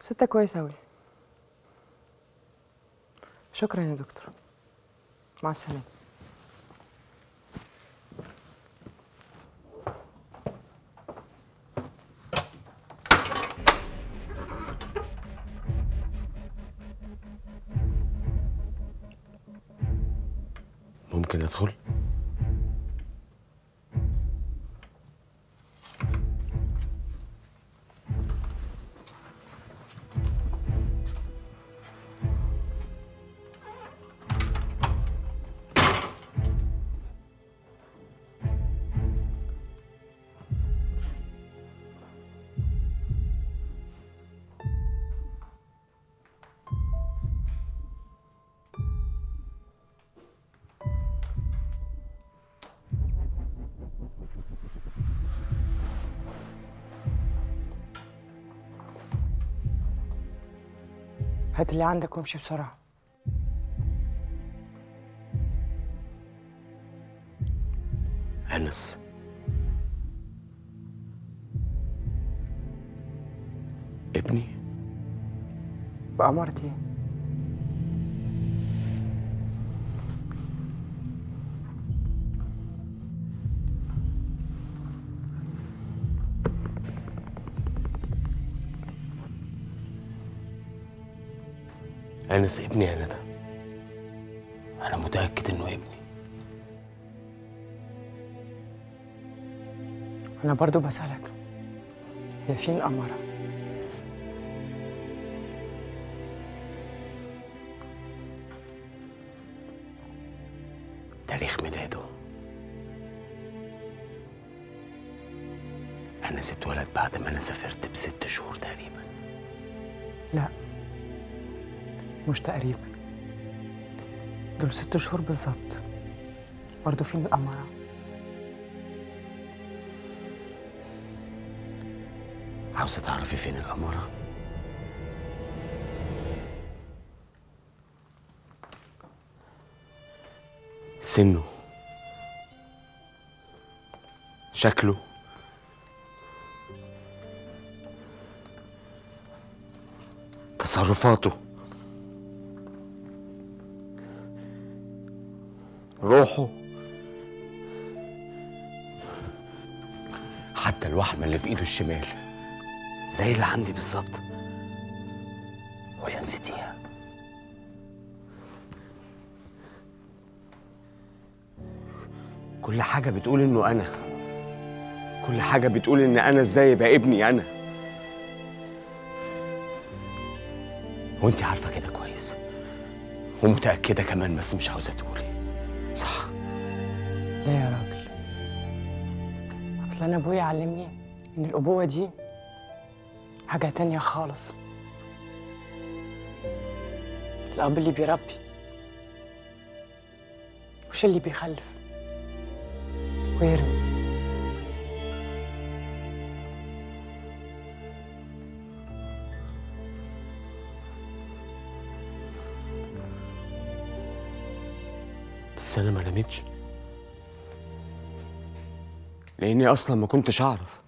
ستة كويس أوي شكرا يا دكتور مع السلامة ممكن ادخل هات اللي عندك وامشي بسرعة انس ابني بأمارتي انس ابني انا ده انا متاكد انه ابني أنا برضو بسألك هي فين الأمارة؟ تاريخ ميلاده انس اتولد بعد ما انا سافرت بست شهور تقريبا لا مش تقريبا دول ست شهور بالظبط برضو فين الأمارة؟ عاوزه تعرفي فين الاماره سنه شكله تصرفاته روحه حتى الوحمة اللي في ايده الشمال زي اللي عندي بالظبط ولا نسيتيها كل حاجة بتقول انه انا كل حاجة بتقول ان انا ازاي يبقى ابني انا وانت عارفة كده كويس ومتأكدة كمان بس مش عاوزة تقولي صح لا يا راجل أصل أنا أبويا علمني إن الأبوة دي حاجة تانية خالص الأب اللي بيربي مش اللي بيخلف ويرمي بس انا ما رميتش لاني اصلا ما كنتش اعرف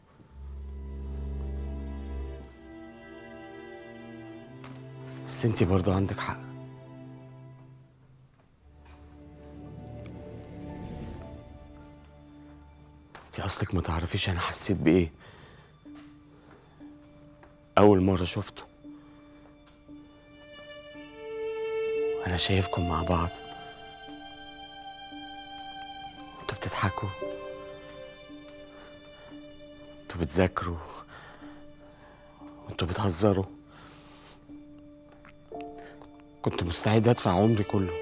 بس انتي برضو عندك حق انتي اصلك ما تعرفيش انا حسيت بايه اول مره شفته وانا شايفكم مع بعض انتوا بتضحكوا انتوا بتذاكروا وانتوا بتهزروا كنت مستعد ادفع عمري كله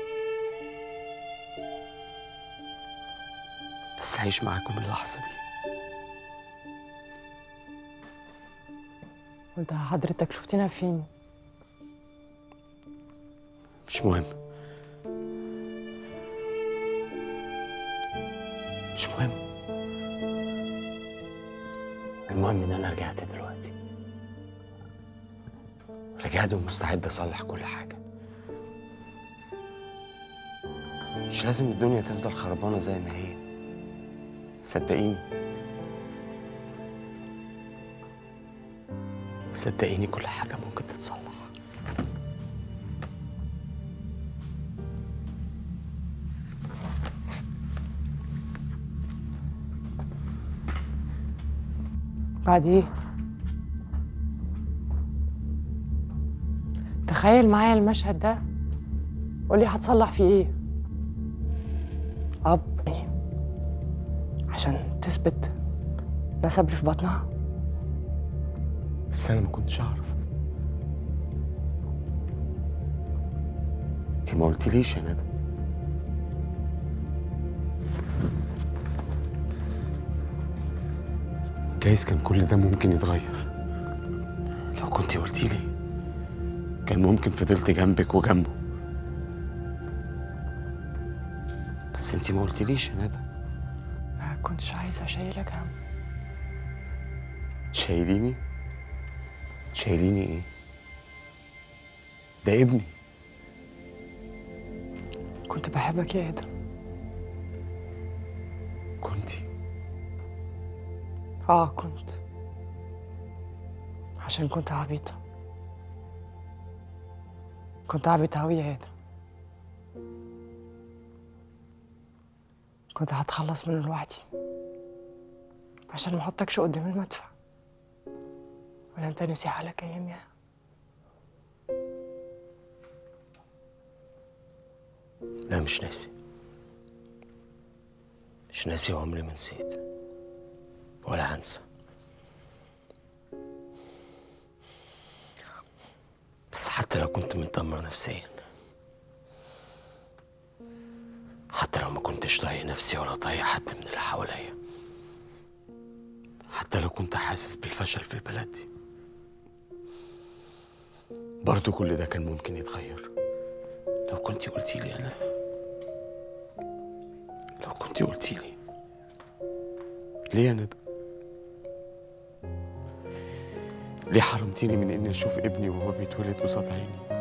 بس هعيش معاكم اللحظة دي وأنت حضرتك شفتنا فين؟ مش مهم مش مهم المهم ان انا رجعت دلوقتي رجعت ومستعد اصلح كل حاجة مش لازم الدنيا تفضل خربانة زي ما هي صدقيني صدقيني كل حاجة ممكن تتصلح بعد ايه تخيل معايا المشهد ده قولي هتصلح فيه ايه اب عشان تثبت نسب اللي في بطنها بس أنا ما كنتش أعرف أنت ما قلتليش يا ندى جايز كان كل ده ممكن يتغير لو كنت قلتيلي كان ممكن فضلت جنبك وجنبه بس انت ما قلتليش يا ندى ما كنتش عايزه اشيلك هم شايليني شايليني ايه ده ابني كنت بحبك يا ادم كنتي اه كنت عشان كنت عبيطة كنت عبيطة أوي يا ادم كنت هتخلص منه لوحدي عشان ما احطكش قدام المدفع ولا انت نسي حالك اياميها لا مش ناسي مش ناسي وعمري ما نسيت ولا هنسى بس حتى لو كنت متدمر نفسيا حتى لو ما كنتش طايق نفسي ولا طايق حد من اللي حواليا حتى لو كنت حاسس بالفشل في البلد دي برضو كل ده كان ممكن يتغير لو كنتي قلتي لي انا لو كنتي قلتي لي ليه يا ندى ليه حرمتيني من اني اشوف ابني وهو بيتولد قصاد عيني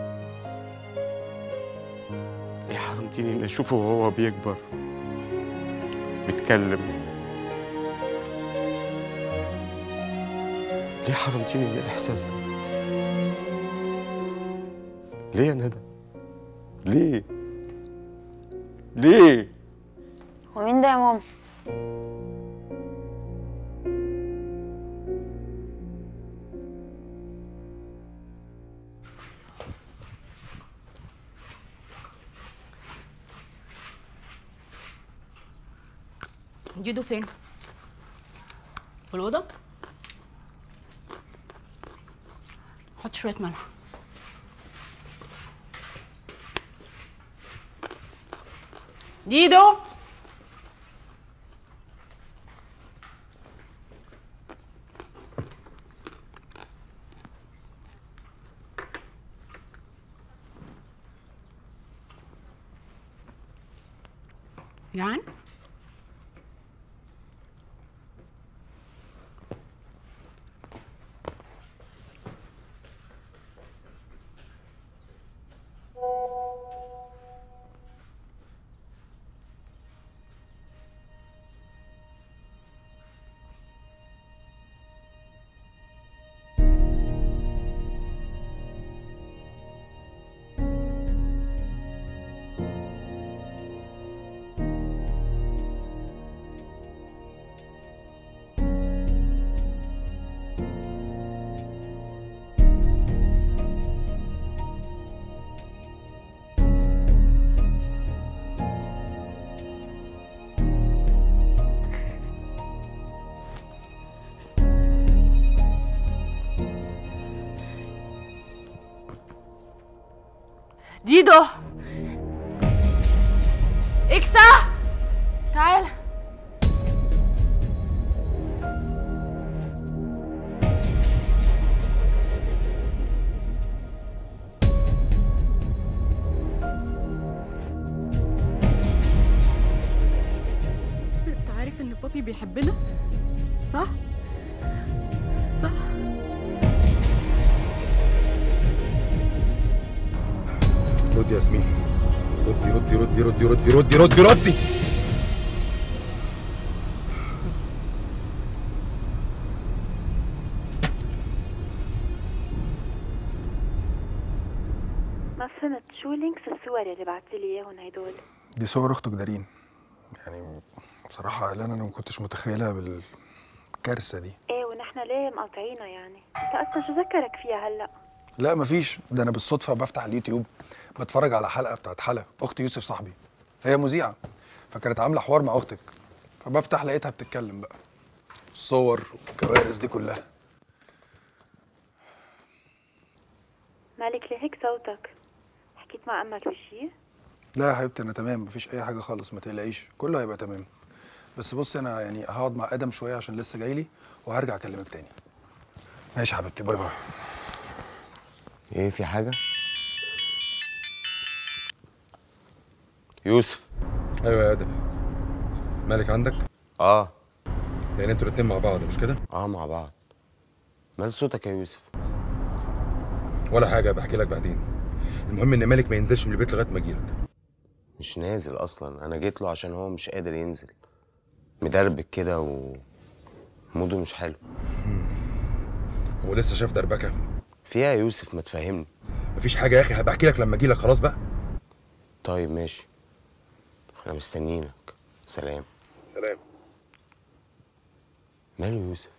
ليه حرمتيني اني اشوفه وهو بيكبر بيتكلم ليه حرمتيني من الاحساس ده ليه يا ندى ليه ليه ومين ده يا ماما جيدو فين؟ في الأوضة؟ حط شوية ملح ديدو جعان؟ ديدو اكسا تعال انت عارف ان بابي بيحبنا صح صح ردي يا ياسمين ردي ردي ردي ردي ردي ردي ردي ردي ما فهمت شو لينكس الصور اللي بعتي لي اياهم هدول دي صور اختك دارين يعني بصراحة اعلان انا ما كنتش متخيلها بالكارثة دي ايه ونحن ليه مقاطعينها يعني انت اصلا شو ذكرك فيها هلا لا مفيش ده انا بالصدفة بفتح اليوتيوب بتفرج على حلقة بتاعت حلا اخت يوسف صاحبي هي مذيعة فكانت عاملة حوار مع اختك فبفتح لقيتها بتتكلم بقى الصور والكوارث دي كلها مالك ليه هيك صوتك حكيت مع امك بشي لا يا حبيبتي انا تمام مفيش اي حاجة خالص ما تقلقيش كله هيبقى تمام بس بصي انا يعني هقعد مع ادم شوية عشان لسه جاي لي وهرجع اكلمك تاني ماشي يا حبيبتي باي باي ايه في حاجة؟ يوسف ايوه يا ادم مالك عندك اه يعني انتوا الاتنين مع بعض مش كده اه مع بعض مال صوتك يا يوسف ولا حاجه بحكي لك بعدين المهم ان مالك ما ينزلش من البيت لغايه ما اجيلك مش نازل اصلا انا جيت له عشان هو مش قادر ينزل مدربك كده و موده مش حلو هو لسه شاف دربكه فيها يا يوسف ما تفهمني مفيش حاجه يا اخي هبحكي لك لما اجيلك خلاص بقى طيب ماشي احنا مستنيينك سلام سلام ماله يوسف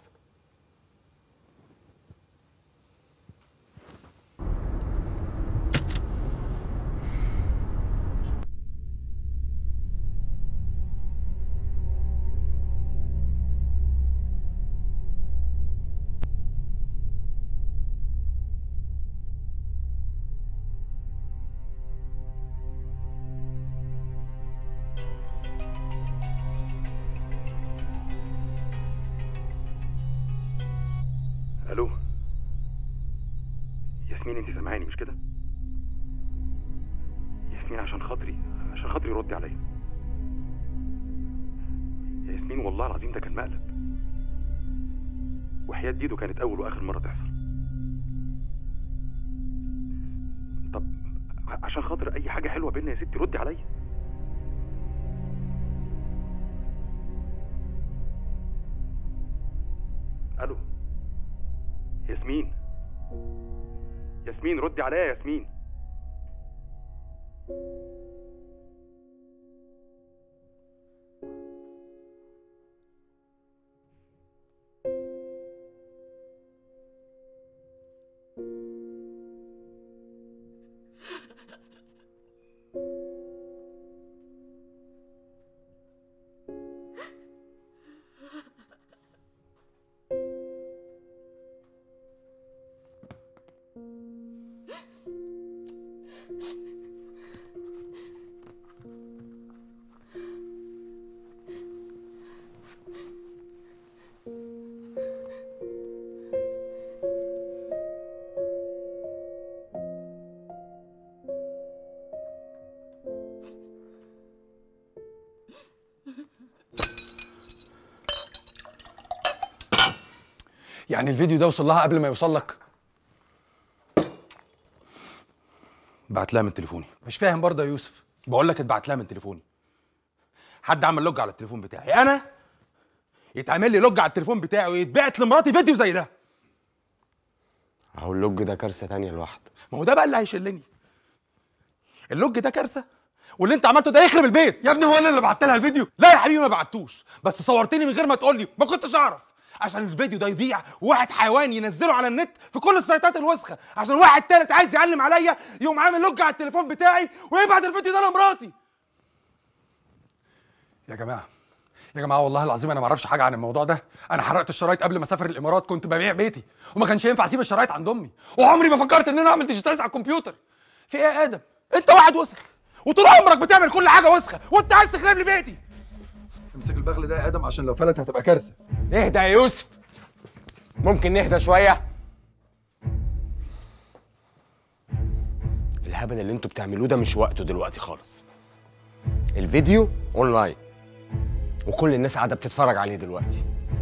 الو ياسمين انت سامعاني مش كده ياسمين عشان خاطري عشان خاطري ردي عليا يا ياسمين والله العظيم ده كان مقلب وحياة ديدو كانت اول واخر مره تحصل طب ع- عشان خاطر اي حاجه حلوه بينا يا ستي ردي عليا الو ياسمين ياسمين ردي عليا يا ياسمين يعني الفيديو ده وصل لها قبل ما يوصل لك بعت لها من تليفوني مش فاهم برضه يا يوسف بقول لك اتبعت لها من تليفوني حد عمل لوج على التليفون بتاعي انا يتعمل لي لوج على التليفون بتاعي ويتبعت لمراتي فيديو زي ده اهو اللوج ده كارثه تانية لوحده ما هو ده بقى اللي هيشلني اللوج ده كارثه واللي انت عملته ده يخرب البيت يا ابني هو انا اللي بعت لها الفيديو لا يا حبيبي ما بعتوش بس صورتني من غير ما تقول لي ما كنتش اعرف عشان الفيديو ده يضيع وواحد حيوان ينزله على النت في كل السيطات الوسخه عشان واحد تالت عايز يعلم عليا يقوم عامل لوج على التليفون بتاعي ويبعت الفيديو ده لمراتي يا جماعه يا جماعه والله العظيم انا ما اعرفش حاجه عن الموضوع ده انا حرقت الشرايط قبل ما اسافر الامارات كنت ببيع بيتي وما كانش ينفع اسيب الشرايط عند امي وعمري ما فكرت ان انا اعمل ديجيتايز على الكمبيوتر في ايه يا ادم انت واحد وسخ وطول عمرك بتعمل كل حاجه وسخه وانت عايز تخرب لي بيتي امسك البغل ده يا ادم عشان لو فلت هتبقى كارثه اهدى يا يوسف ممكن نهدى شويه الهبل اللي انتوا بتعملوه ده مش وقته دلوقتي خالص الفيديو اونلاين وكل الناس قاعده بتتفرج عليه دلوقتي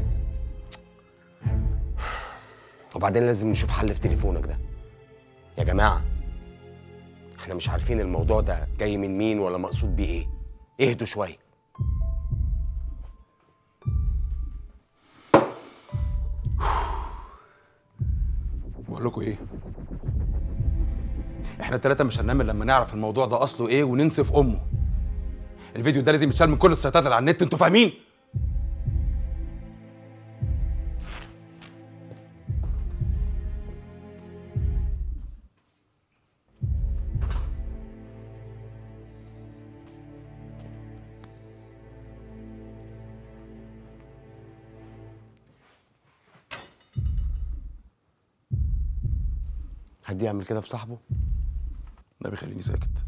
وبعدين لازم نشوف حل في تليفونك ده يا جماعه احنا مش عارفين الموضوع ده جاي من مين ولا مقصود بيه ايه اهدوا شويه بقول لكم ايه احنا التلاتة مش هننام إلا لما نعرف الموضوع ده اصله ايه وننسف امه الفيديو ده لازم يتشال من كل السيطات اللي على النت انتوا فاهمين حد يعمل كده في صاحبه ده بيخليني ساكت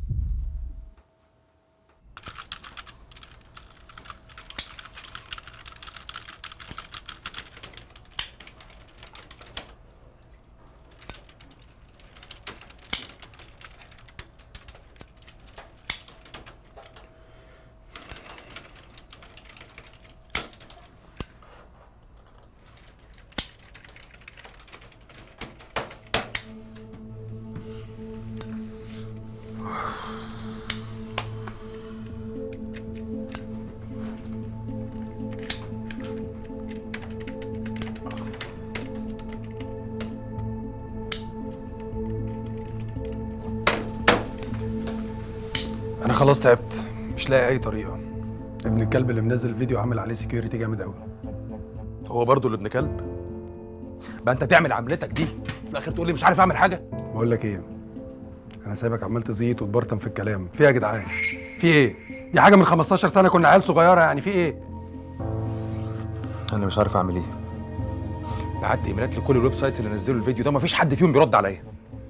انا خلاص تعبت مش لاقي اي طريقه ابن الكلب اللي منزل الفيديو عامل عليه سكيورتي جامد قوي هو برضه اللي ابن كلب بقى انت تعمل عملتك دي في الاخر تقول لي مش عارف اعمل حاجه بقول لك ايه انا سايبك عمال تزيط وتبرطم في الكلام في إيه يا جدعان في ايه دي حاجه من 15 سنه كنا عيال صغيره يعني في ايه انا مش عارف اعمل ايه بعت ايميلات لكل الويب سايتس اللي نزلوا الفيديو ده مفيش حد فيهم بيرد عليا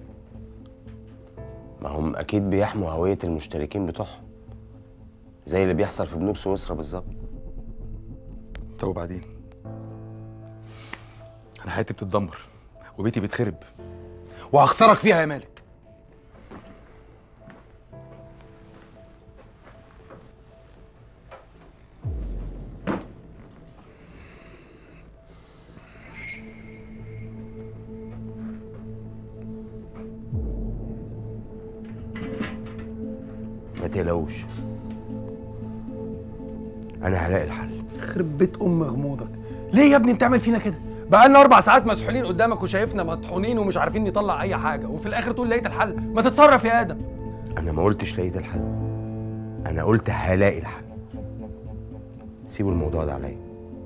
ما هم اكيد بيحموا هويه المشتركين بتوعهم زي اللي بيحصل في بنوك سويسرا بالظبط طب وبعدين انا حياتي بتتدمر وبيتي بيتخرب وهخسرك فيها يا مالك ما تقلقوش انا هلاقي الحل يخرب بيت ام غموضك ليه يا ابني بتعمل فينا كده بقالنا اربع ساعات مسحولين قدامك وشايفنا مطحونين ومش عارفين نطلع اي حاجه وفي الاخر تقول لقيت الحل ما تتصرف يا ادم انا ما قلتش لقيت الحل انا قلت هلاقي الحل سيبوا الموضوع ده عليا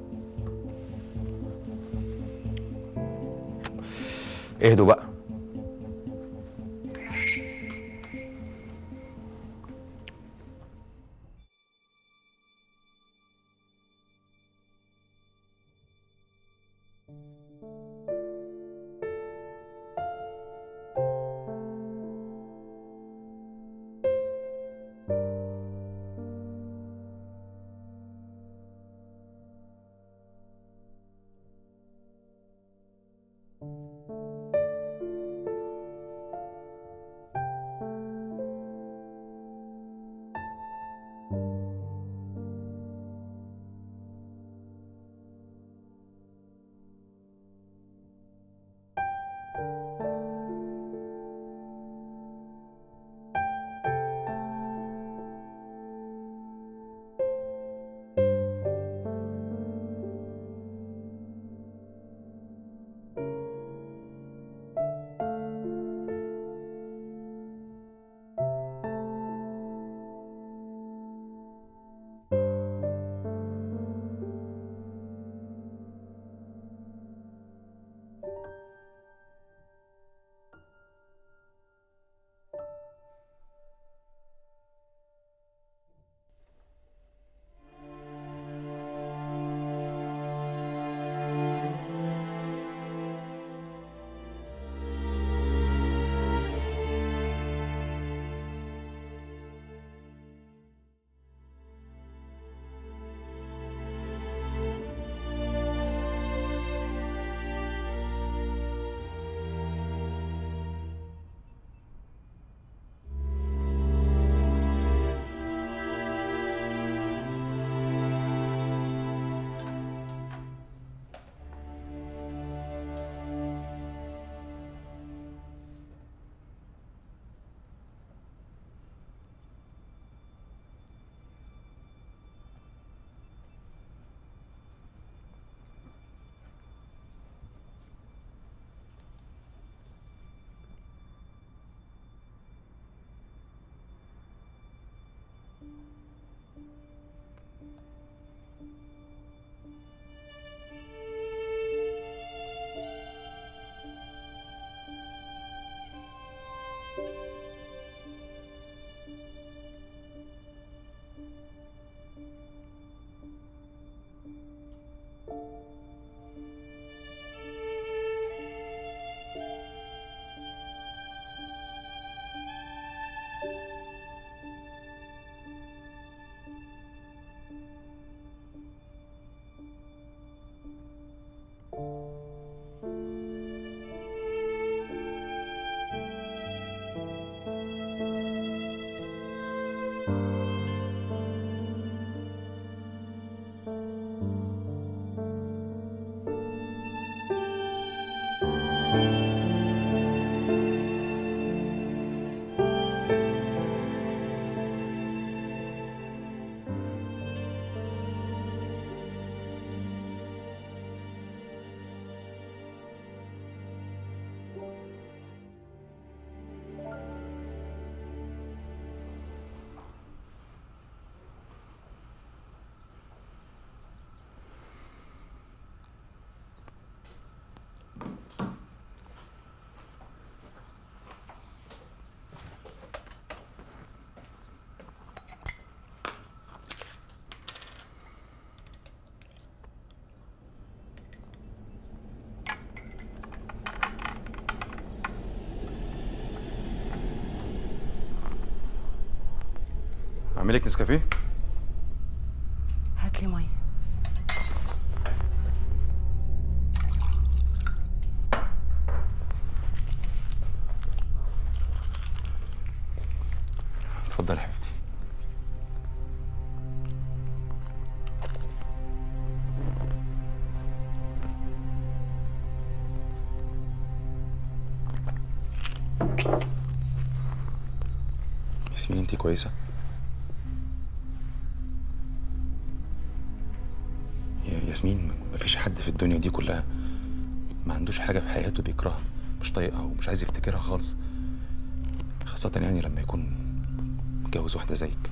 اهدوا بقى اعمل لك نسكافيه هات لي ميه اتفضلي يا حبيبتي ياسمين انت كويسه يا ياسمين مفيش حد في الدنيا دي كلها ما عندوش حاجه في حياته بيكرهها مش طايقها ومش عايز يفتكرها خالص خاصة يعني لما يكون متجوز واحدة زيك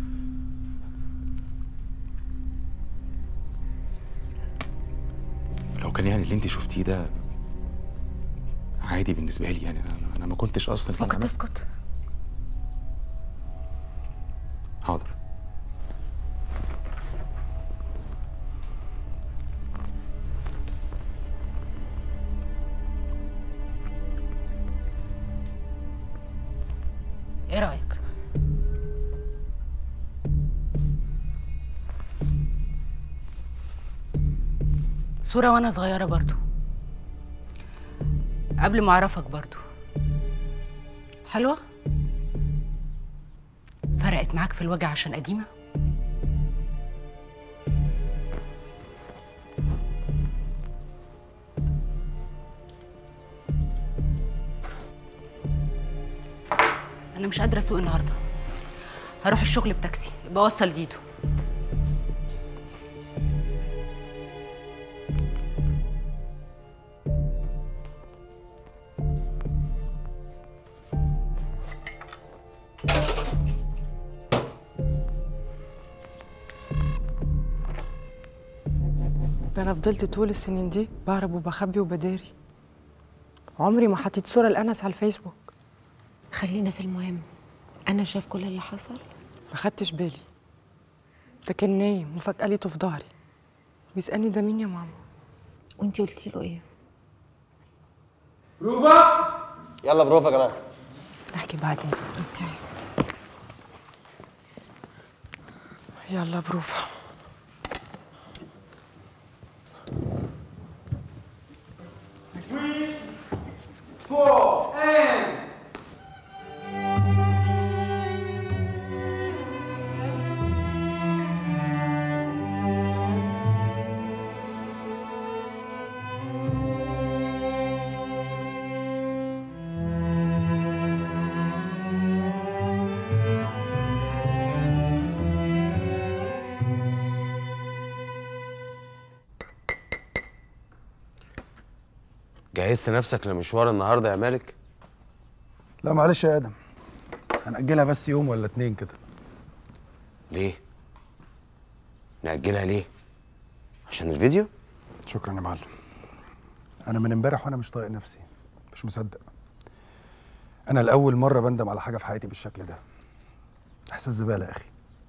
لو كان يعني اللي انت شفتيه ده عادي بالنسبة لي يعني انا انا ما كنتش اصلا كان ممكن عمل- تسكت حاضر ايه رايك صورة وانا صغيرة برضو قبل ما اعرفك برضو حلوة فرقت معاك في الوجع عشان قديمة انا مش قادرة اسوق النهاردة هروح الشغل بتاكسي يبقى اوصل ديدو ده انا فضلت طول السنين دي بهرب وبخبي وبداري عمري ما حطيت صورة لأنس على الفيسبوك خلينا في المهم انا شايف كل اللي حصل ما خدتش بالي ده كان نايم وفجأة لقيته في ظهري بيسألني ده مين يا ماما وانتي قلتي له ايه يلا بروف يا جماعه نحكي بعدين اوكي يلا بروفة جهزت نفسك لمشوار النهارده يا مالك لا معلش يا ادم هنأجلها بس يوم ولا اتنين كده ليه نأجلها ليه عشان الفيديو شكرا يا معلم انا من امبارح وانا مش طايق نفسي مش مصدق انا لاول مره بندم على حاجه في حياتي بالشكل ده احساس زباله يا اخي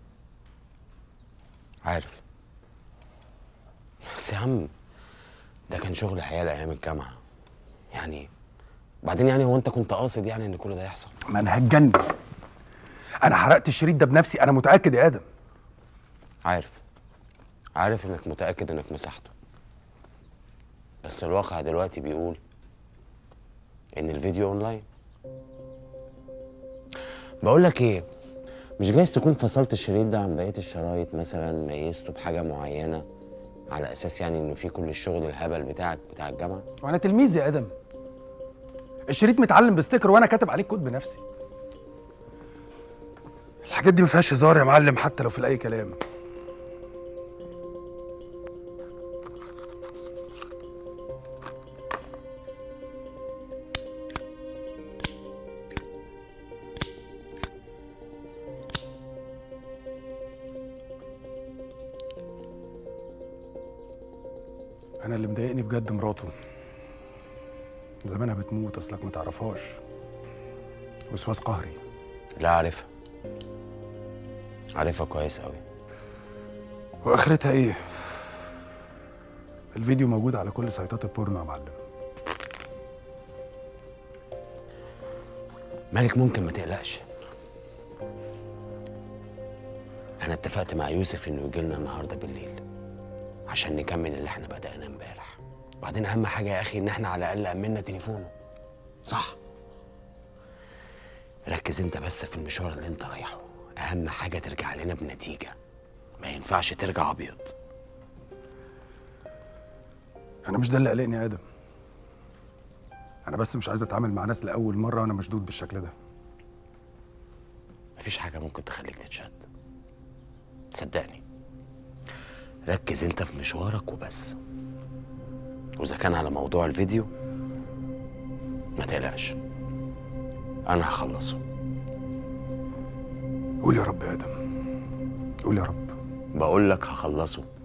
عارف بس يا عم ده كان شغل عيال ايام الجامعه يعني بعدين يعني هو انت كنت قاصد يعني ان كل ده يحصل ما انا هتجنن انا حرقت الشريط ده بنفسي انا متاكد يا ادم عارف عارف انك متاكد انك مسحته بس الواقع دلوقتي بيقول ان الفيديو اونلاين بقول لك ايه مش جايز تكون فصلت الشريط ده عن بقيه الشرايط مثلا ميزته بحاجه معينه على اساس يعني انه في كل الشغل الهبل بتاعك بتاع الجامعه وانا تلميذ يا ادم الشريط متعلم بستيكر وانا كاتب عليه كود بنفسي الحاجات دي ما فيهاش هزار يا معلم حتى لو في اي كلام انا اللي مضايقني بجد مراته زمانها بتموت اصلك ما تعرفهاش وسواس قهري لا عارفها عارفها كويس قوي واخرتها ايه الفيديو موجود على كل سيطات البورنو يا معلم مالك ممكن ما تقلقش انا اتفقت مع يوسف انه يجي لنا النهارده بالليل عشان نكمل اللي احنا بدأناه امبارح وبعدين اهم حاجه يا اخي ان احنا على الاقل امنا تليفونه صح ركز انت بس في المشوار اللي انت رايحه اهم حاجه ترجع لنا بنتيجه ما ينفعش ترجع ابيض انا مش ده اللي قلقني يا ادم انا بس مش عايز اتعامل مع ناس لاول مره وانا مشدود بالشكل ده مفيش حاجه ممكن تخليك تتشد صدقني ركز انت في مشوارك وبس واذا كان على موضوع الفيديو ما تقلقش انا هخلصه قول يا رب يا ادم قول يا رب بقول لك هخلصه